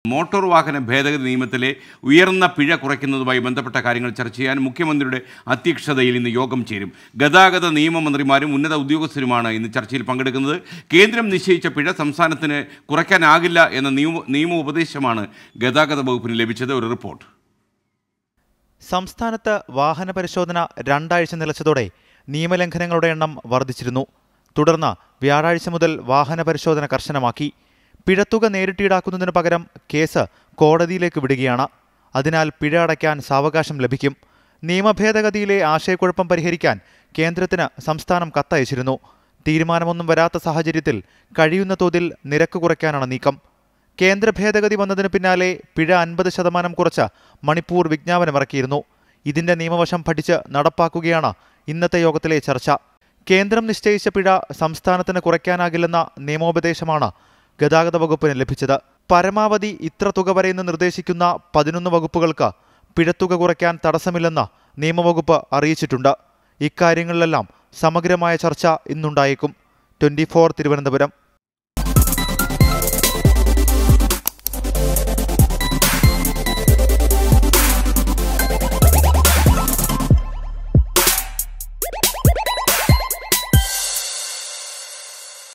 motor വാഹന ഭേദഗതി നിയമത്തിലെ ഉയർന്ന പിഴ കുറയ്ക്കുന്നതുമായി ബന്ധപ്പെട്ട കാര്യങ്ങൾ ചർച്ച ചെയ്യാൻ മുഖ്യമന്ത്രിയുടെ അധ്യക്ഷതയിൽ ഇന്ന് യോഗം ചേരും ഗതാഗത നിയമമന്ത്രിമാരും ഉന്നത ഉദ്യോഗസ്ഥരുമാണ് ഇന്ന് ചർച്ചയിൽ പങ്കെടുക്കുന്നത് കേന്ദ്രം നിശ്ചയിച്ച പിഴ സംസ്ഥാനത്തിന് കുറയ്ക്കാനാകില്ല എന്ന നിയമ നിയമോപദേശമാണ് ഗതാഗത വകുപ്പിന് ലഭിച്ചത് ഒരു റിപ്പോർട്ട് സംസ്ഥാനത്ത് വാഹന പരിശോധന രണ്ടാഴ്ച നിലച്ചതോടെ നിയമലംഘനങ്ങളുടെ എണ്ണം വർദ്ധിച്ചിരുന്നു തുടർന്ന് വ്യാഴാഴ്ച മുതൽ വാഹന പരിശോധന കർശനമാക്കി പിഴത്തുക നേരിട്ട് ഈടാക്കുന്നതിന് പകരം കേസ് കോടതിയിലേക്ക് വിടുകയാണ് അതിനാൽ പിഴ അടയ്ക്കാൻ സാവകാശം ലഭിക്കും നിയമഭേദഗതിയിലെ ആശയക്കുഴപ്പം പരിഹരിക്കാൻ കേന്ദ്രത്തിന് സംസ്ഥാനം കത്തയച്ചിരുന്നു തീരുമാനമൊന്നും വരാത്ത സാഹചര്യത്തിൽ കഴിയുന്ന തോതിൽ നിരക്ക് കുറയ്ക്കാനാണ് നീക്കം കേന്ദ്ര ഭേദഗതി വന്നതിന് പിന്നാലെ പിഴ അൻപത് ശതമാനം കുറച്ച് മണിപ്പൂർ വിജ്ഞാപനമിറക്കിയിരുന്നു ഇതിന്റെ നിയമവശം പഠിച്ച് നടപ്പാക്കുകയാണ് ഇന്നത്തെ യോഗത്തിലെ ചർച്ച കേന്ദ്രം നിശ്ചയിച്ച പിഴ സംസ്ഥാനത്തിന് കുറയ്ക്കാനാകില്ലെന്ന നിയമോപദേശമാണ് ഗതാഗത വകുപ്പിന് ലഭിച്ചത് പരമാവധി ഇത്ര തുക വരെയെന്ന് നിർദ്ദേശിക്കുന്ന പതിനൊന്ന് വകുപ്പുകൾക്ക് പിഴത്തുക കുറയ്ക്കാൻ തടസ്സമില്ലെന്ന് നിയമവകുപ്പ് അറിയിച്ചിട്ടുണ്ട് ഇക്കാര്യങ്ങളിലെല്ലാം സമഗ്രമായ ചർച്ച ഇന്നുണ്ടായേക്കും ട്വന്റി തിരുവനന്തപുരം